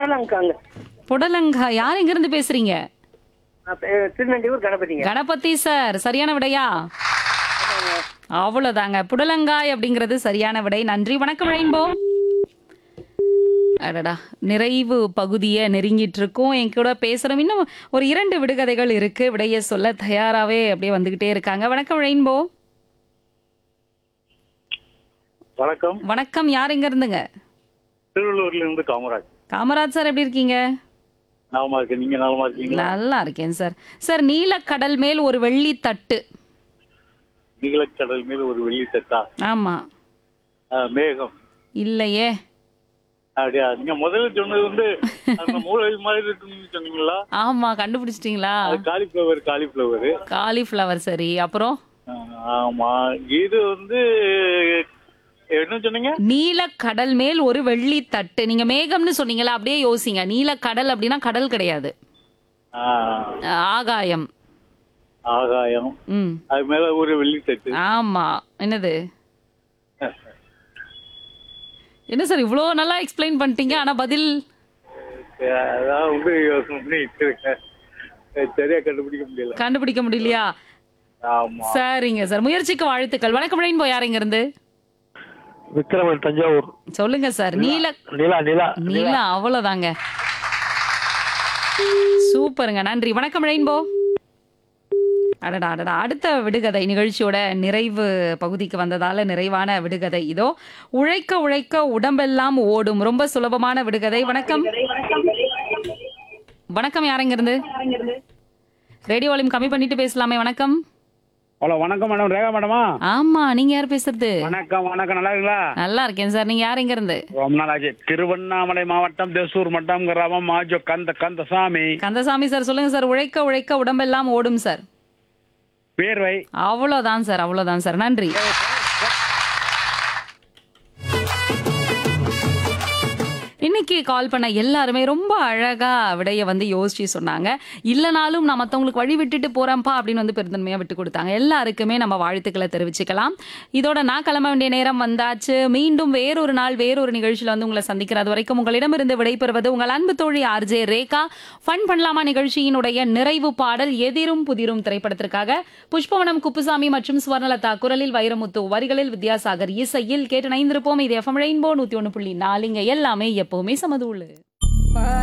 புடலங்காங்க புடலங்கா யார் எங்க இருந்து பேசுறீங்க நான் பே- திருநெல்வேலூர் கணபதிங்க கணபதி சார் சரியான விடையா அவ்வளவுதாங்க புடலங்காய் அப்படிங்கிறது சரியான விடை நன்றி வணக்கம் ரெயின்போ அடடா நிறைவு பகுதியை நெருங்கிட்டு இருக்கோம் என் கூட பேசுறோம் இன்னும் ஒரு இரண்டு விடுகதைகள் இருக்கு விடைய சொல்ல தயாராவே அப்படியே வந்துகிட்டே இருக்காங்க வணக்கம் ரெயின்போ வணக்கம் வணக்கம் யார் எங்க இருந்துங்க திருவள்ளூர்ல இருந்து காமராஜ் காமராஜ் சார் எப்படி இருக்கீங்க நலமா இருக்கு நீங்க நலமா இருக்கீங்களா நல்லா இருக்கேன் சார் சார் நீலக்கடல் மேல் ஒரு வெள்ளி தட்டு நீலக்கடல் மேல் ஒரு வெள்ளி தட்டா ஆமா ஆஹ், மேகம் இல்லையே அப்படியா நீங்க முதல்ல சொன்னது வந்து அந்த மூளை மாதிரி இருக்குன்னு சொன்னீங்களா ஆமா கண்டுபிடிச்சிட்டீங்களா அது காலிஃபிளவர் காலிஃபிளவர் காலிஃப்ளவர் சரி அப்புறம் ஆமா இது வந்து என்ன சொன்னீங்க நீலக்கடல் மேல் ஒரு வெள்ளி தட்டு நீங்க மேகம்னு சொன்னீங்களா அப்படியே யோசிங்க நீலக்கடல் அப்படின்னா கடல் கிடையாது ஆஹ், அஹ் ஆகாயம் ஆகாயம் ம் அது மேல ஒரு வெள்ளி தட்டு ஆமா என்னது என்ன சார் இவ்வளோ நல்லா எக்ஸ்பிளைன் பண்ணிட்டீங்க ஆனா பதில் அதான் வந்து யோசனை பண்ணிட்டு இருக்கேன் சரியா கண்டுபிடிக்க முடியல கண்டுபிடிக்க முடியலையா ஆமா சரிங்க சார் முயற்சிக்கு வாழ்த்துக்கள் வணக்கம் ரெயின்போ யார் இங்க இருந்து விக்ரமன் தஞ்சாவூர் சொல்லுங்க சார் நீல நிலா நிலா நீலா அவ்வளவுதாங்க சூப்பருங்க நன்றி வணக்கம் ரெயின்போ அடடா அடடா அடுத்த விடுகதை நிகழ்ச்சியோட நிறைவு பகுதிக்கு வந்ததால நிறைவான விடுகதை இதோ உழைக்க உழைக்க உடம்பெல்லாம் ஓடும் ரொம்ப சுலபமான விடுகதை வணக்கம் வணக்கம் யாருங்க இருந்து ரேடியோ வால்யூம் கம்மி பண்ணிட்டு பேசலாமே வணக்கம் ஹலோ வணக்கம் மேடம் ரேகா மேடமா ஆமா நீங்க யார் பேசுறது வணக்கம் வணக்கம் நல்லா இருக்கீங்களா நல்லா இருக்கேன் சார் நீங்க யார் இங்க இருந்து ரொம்ப நாள் ஆச்சு திருவண்ணாமலை மாவட்டம் தேசூர் மட்டம் கிராமம் மாஜோ கந்த கந்தசாமி கந்தசாமி சார் சொல்லுங்க சார் உழைக்க உழைக்க உடம்பெல்லாம் ஓடும் சார் பேர்வை அவ்வளோதான் சார் அவ்வளோதான் சார் நன்றி இன்னைக்கு கால் பண்ண எல்லாருமே ரொம்ப அழகா விடைய வந்து யோசிச்சு சொன்னாங்க இல்லைனாலும் நான் மற்றவங்களுக்கு வழி விட்டுட்டு போறேன்ப்பா அப்படின்னு வந்து பெருந்தன்மையா விட்டு கொடுத்தாங்க எல்லாருக்குமே நம்ம வாழ்த்துக்களை தெரிவிச்சுக்கலாம் இதோட நான் கிளம்ப வேண்டிய நேரம் வந்தாச்சு மீண்டும் வேறொரு நாள் வேறொரு நிகழ்ச்சியில வந்து உங்களை சந்திக்கிற அது வரைக்கும் உங்களிடமிருந்து விடைபெறுவது உங்கள் அன்பு தோழி ஆர்ஜே ரேகா ஃபன் பண்ணலாமா நிகழ்ச்சியினுடைய நிறைவு பாடல் எதிரும் புதிரும் திரைப்படத்திற்காக புஷ்பவனம் குப்புசாமி மற்றும் சுவர்ணலதா குரலில் வைரமுத்து வரிகளில் வித்யாசாகர் இசையில் கேட்டு நைந்திருப்போம் இது எஃப்எம் ரெயின்போ நூத்தி ஒன்று புள்ளி நாலுங்க எல்லாமே எப்பவுமே சமதூளு